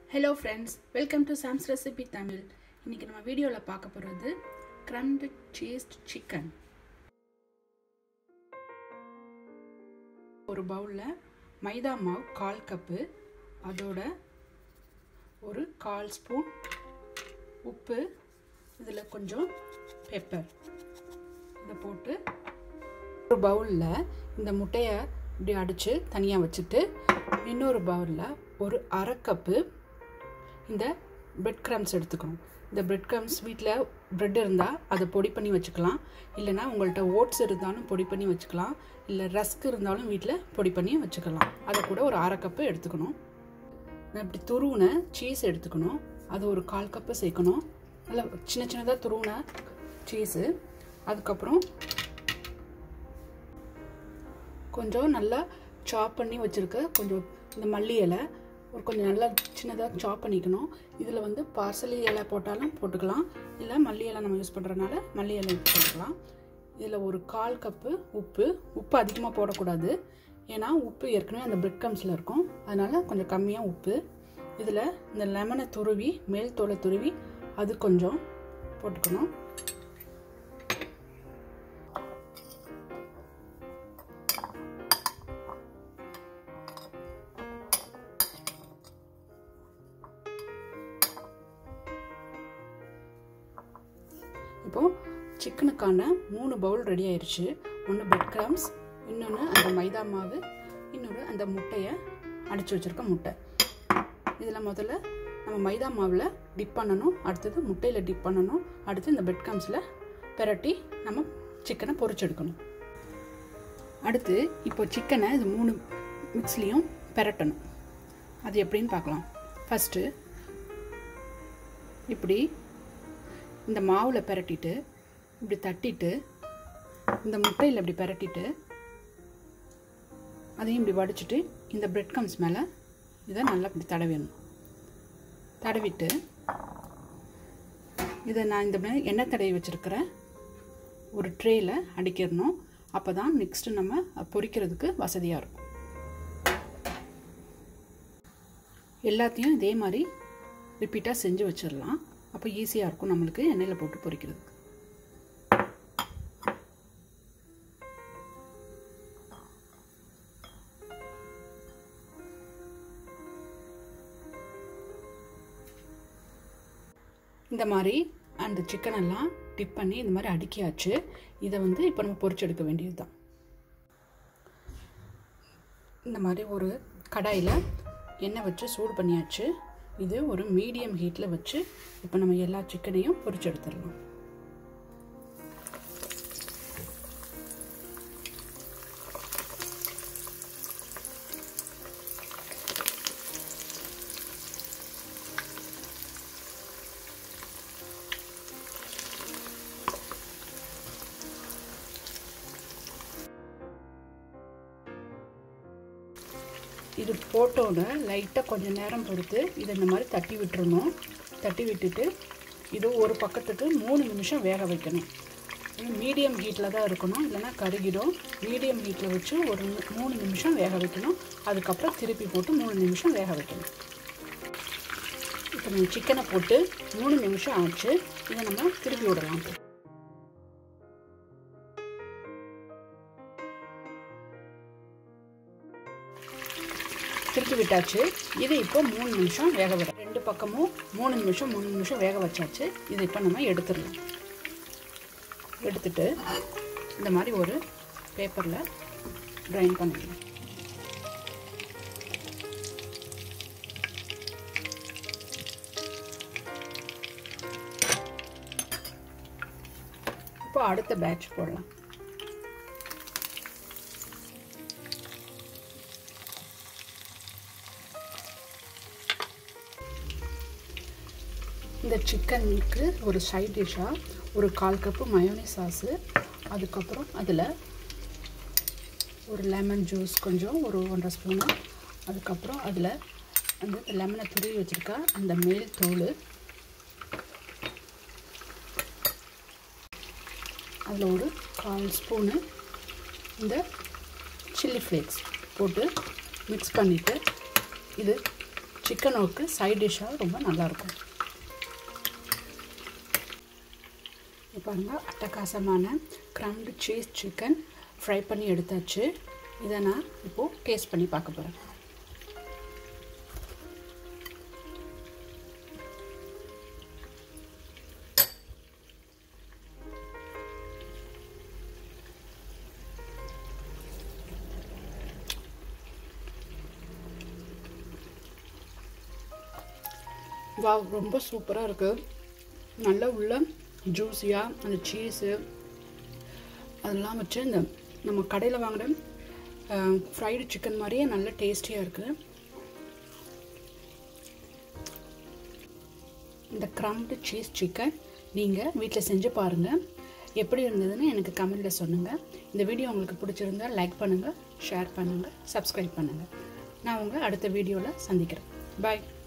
hello friends welcome to Sam's recipe Tamil இன்றைக்கி நம்ம வீடியோவில் பார்க்க போகிறது க்ரம்டு சீஸ்ட் சிக்கன் ஒரு பவுலில் மைதா மாவு கால் கப்பு அதோட ஒரு கால் ஸ்பூன் உப்பு இதில் கொஞ்சம் பெப்பர் இதை போட்டு ஒரு பவுலில் இந்த முட்டையை இப்படி அடித்து தனியாக வச்சுட்டு இன்னொரு பவுலில் ஒரு அரை கப்பு இந்த பிரெட் க்ரம்ஸ் எடுத்துக்கணும் இந்த பிரெட் க்ரம்ஸ் வீட்டில் ப்ரெட் இருந்தால் அதை பொடி பண்ணி வச்சுக்கலாம் இல்லைனா உங்கள்கிட்ட ஓட்ஸ் இருந்தாலும் பொடி பண்ணி வச்சுக்கலாம் இல்லை ரஸ்க் இருந்தாலும் வீட்டில் பொடி பண்ணி வச்சுக்கலாம் அதை கூட ஒரு அரை கப்பு எடுத்துக்கணும் நான் இப்படி துருவின சீஸ் எடுத்துக்கணும் அது ஒரு கால் கப்பு சேர்க்கணும் நல்லா சின்ன சின்னதாக துருவின சீஸு அதுக்கப்புறம் கொஞ்சம் நல்லா சாப் பண்ணி வச்சுருக்க கொஞ்சம் இந்த மல்லி இலை ஒரு கொஞ்சம் நல்லா சின்னதாக சாப் பண்ணிக்கணும் இதில் வந்து பார்சலி இலை போட்டாலும் போட்டுக்கலாம் இல்லை மல்லி இலை நம்ம யூஸ் பண்ணுறதுனால மல்லி இலை போட்டுக்கலாம் இதில் ஒரு கால் கப்பு உப்பு உப்பு அதிகமாக போடக்கூடாது ஏன்னா உப்பு ஏற்கனவே அந்த பிரெட் கம்ஸில் இருக்கும் அதனால் கொஞ்சம் கம்மியாக உப்பு இதில் இந்த லெமனை துருவி மேல் தோலை துருவி அது கொஞ்சம் போட்டுக்கணும் இப்போது சிக்கனுக்கான மூணு பவுல் ரெடி ஆயிடுச்சு ஒன்று பிரெட் கிராம்ஸ் இன்னொன்று அந்த மைதா மாவு இன்னொன்று அந்த முட்டையை அடித்து வச்சுருக்க முட்டை இதில் முதல்ல நம்ம மைதா மாவில் டிப் பண்ணணும் அடுத்தது முட்டையில் டிப் பண்ணணும் அடுத்து இந்த பிரெட் கிராம்ஸில் பெரட்டி நம்ம சிக்கனை பொரிச்செடுக்கணும் அடுத்து இப்போ சிக்கனை இது மூணு மிக்ஸ்லேயும் பெரட்டணும் அது எப்படின்னு பார்க்கலாம் ஃபஸ்ட்டு இப்படி இந்த மாவில் பெரட்டிட்டு இப்படி தட்டிட்டு இந்த முட்டையில் இப்படி பெரட்டிட்டு அதையும் இப்படி வடிச்சிட்டு இந்த பிரெட் கம்ஸ் மேலே இதை நல்லா இப்படி தடவிடணும் தடவிட்டு இதை நான் இந்த எண்ணெய் தடவி வச்சுருக்கிறேன் ஒரு ட்ரேயில் அடிக்கிடணும் அப்போ தான் நெக்ஸ்ட்டு நம்ம பொரிக்கிறதுக்கு வசதியாக இருக்கும் எல்லாத்தையும் இதே மாதிரி ரிப்பீட்டாக செஞ்சு வச்சிடலாம் அப்போ ஈஸியாக இருக்கும் நம்மளுக்கு எண்ணெயில் போட்டு பொரிக்கிறதுக்கு இந்த மாதிரி அந்த சிக்கனெல்லாம் டிப் பண்ணி இந்த மாதிரி அடுக்கியாச்சு இதை வந்து இப்போ நம்ம பொரிச்செடுக்க வேண்டியது தான் இந்த மாதிரி ஒரு கடாயில் எண்ணெய் வச்சு சூடு பண்ணியாச்சு இது ஒரு மீடியம் ஹீட்டில் வச்சு இப்போ நம்ம எல்லா சிக்கனையும் பொரிச்சு எடுத்துடலாம் இது போட்டோட லைட்டாக கொஞ்சம் நேரம் பொறுத்து இதை இந்த மாதிரி தட்டி விட்டுறணும் தட்டி விட்டுட்டு இது ஒரு பக்கத்துக்கு மூணு நிமிஷம் வேக வைக்கணும் இது மீடியம் ஹீட்டில் தான் இருக்கணும் இல்லைன்னா கருகிடும் மீடியம் ஹீட்டில் வச்சு ஒரு மூணு நிமிஷம் வேக வைக்கணும் அதுக்கப்புறம் திருப்பி போட்டு மூணு நிமிஷம் வேக வைக்கணும் இப்போ நம்ம சிக்கனை போட்டு மூணு நிமிஷம் ஆச்சு இதை நம்ம திருப்பி விடலாம் திருப்பி விட்டாச்சு இது இப்போ மூணு நிமிஷம் வேக விட ரெண்டு பக்கமும் மூணு நிமிஷம் மூணு நிமிஷம் வேக வச்சாச்சு இது இப்போ நம்ம எடுத்துடலாம் எடுத்துட்டு இந்த மாதிரி ஒரு பேப்பரில் ட்ரைன் பண்ணிடலாம் இப்போ அடுத்த பேட்ச் போடலாம் இந்த சிக்கனுக்கு ஒரு சைட் டிஷ்ஷாக ஒரு கால் கப்பு மயோனி சாஸு அதுக்கப்புறம் அதில் ஒரு லெமன் ஜூஸ் கொஞ்சம் ஒரு ஒன்றரை ஸ்பூனு அதுக்கப்புறம் அதில் அந்த லெமனை துருவி வச்சுருக்க அந்த மேல் தோல் அதில் ஒரு கால் ஸ்பூனு இந்த சில்லி ஃப்ளேக்ஸ் போட்டு மிக்ஸ் பண்ணிவிட்டு இது சிக்கனுக்கு சைட் டிஷ்ஷாக ரொம்ப நல்லாயிருக்கும் பாருங்கள் அட்டகாசமான க்ரம்டு சீஸ் சிக்கன் ஃப்ரை பண்ணி எடுத்தாச்சு இதை நான் இப்போது டேஸ்ட் பண்ணி பார்க்க போகிறேன் வா ரொம்ப சூப்பராக இருக்குது நல்லா உள்ள ஜூஸியாக அந்த சீஸு அதெல்லாம் வச்சு இந்த நம்ம கடையில் வாங்குகிற ஃப்ரைடு சிக்கன் மாதிரியே நல்ல டேஸ்டியாக இருக்குது இந்த க்ரம்டு சீஸ் சிக்கன் நீங்கள் வீட்டில் செஞ்சு பாருங்கள் எப்படி இருந்ததுன்னு எனக்கு கமெண்டில் சொல்லுங்கள் இந்த வீடியோ உங்களுக்கு பிடிச்சிருந்தா லைக் பண்ணுங்கள் ஷேர் பண்ணுங்கள் சப்ஸ்கிரைப் பண்ணுங்கள் நான் உங்கள் அடுத்த வீடியோவில் சந்திக்கிறேன் பாய்